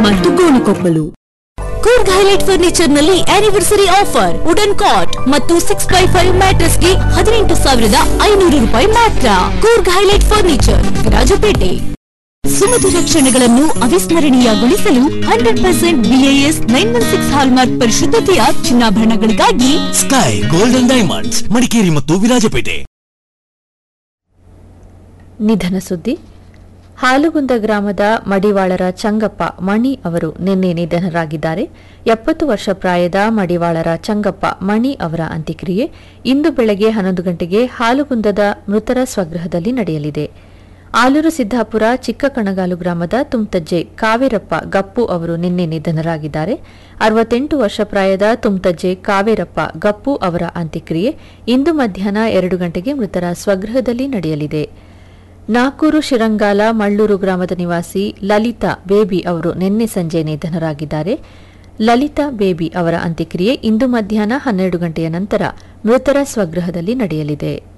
ಮತ್ತು Gonikoppal Coorg highlight furniture ನಲ್ಲಿ anniversary offer wooden cot ಮತ್ತು ಸಿಕ್ಸ್ ಬೈ ಫೈವ್ ಮ್ಯಾಟ್ರಸ್ ಗೆ ಹದಿನೆಂಟು ಸಾವಿರದ ಐನೂರು ರೂಪಾಯಿ ಮಾತ್ರ ಕೂರ್ಗ್ ಹೈಲೈಟ್ ಫರ್ನಿಚರ್ ವಿರಾಜಪೇಟೆ ಸುಮಧುರ ಕ್ಷಣಗಳನ್ನು ಅವಿಸ್ಮರಣೀಯಗೊಳಿಸಲು hundred percent B A S nine one six hallmark ಪರಿಶುದ್ಧತೆಯ ಚಿನ್ನಾಭರಣಗಳಿಗಾಗಿ ಸ್ಕೈ ಗೋಲ್ಡನ್ ಡೈಮಂಡ್ಸ್ ಮಡಿಕೇರಿ ಮತ್ತು ವಿರಾಜಪೇಟೆ ನಿಧನ ಸುದ್ದಿ ಹಾಲುಗುಂದ ಗ್ರಾಮದ ಮಡಿವಾಳರ ಚಂಗಪ್ಪ ಮಣಿ ಅವರು ನಿನ್ನೆ ನಿಧನರಾಗಿದ್ದಾರೆ ಎಪ್ಪತ್ತು ವರ್ಷ ಪ್ರಾಯದ ಮಡಿವಾಳರ ಚಂಗಪ್ಪ ಮಣಿ ಅವರ ಅಂತ್ಯಕ್ರಿಯೆ ಇಂದು ಬೆಳಗ್ಗೆ ಹನ್ನೊಂದು ಗಂಟೆಗೆ ಹಾಲುಗುಂದದ ಮೃತರ ಸ್ವಗೃಹದಲ್ಲಿ ನಡೆಯಲಿದೆ ಆಲೂರು ಸಿದ್ದಾಪುರ ಚಿಕ್ಕಕಣಗಾಲು ಗ್ರಾಮದ ತುಮ್ತಜ್ಜೆ ಕಾವೇರಪ್ಪ ಗಪ್ಪು ಅವರು ನಿನ್ನೆ ನಿಧನರಾಗಿದ್ದಾರೆ ಅರವತ್ತೆಂಟು ವರ್ಷ ಪ್ರಾಯದ ತುಮ್ತಜ್ಜೆ ಕಾವೇರಪ್ಪ ಗಪ್ಪು ಅವರ ಅಂತ್ಯಕ್ರಿಯೆ ಇಂದು ಮಧ್ಯಾಹ್ನ ಎರಡು ಗಂಟೆಗೆ ಮೃತರ ಸ್ವಗೃಹದಲ್ಲಿ ನಡೆಯಲಿದೆ ನಾಕೂರು ಶಿರಂಗಾಲ ಮಳ್ಳೂರು ಗ್ರಾಮದ ನಿವಾಸಿ ಲಲಿತಾ ಬೇಬಿ ಅವರು ನಿನ್ನೆ ಸಂಜೆ ನಿಧನರಾಗಿದ್ದಾರೆ ಲಲಿತಾ ಬೇಬಿ ಅವರ ಅಂತ್ಯಕ್ರಿಯೆ ಇಂದು ಮಧ್ಯಾಹ್ನ ಹನ್ನೆರಡು ಗಂಟೆಯ ನಂತರ ಮೃತರ ಸ್ವಗೃಹದಲ್ಲಿ ನಡೆಯಲಿದೆ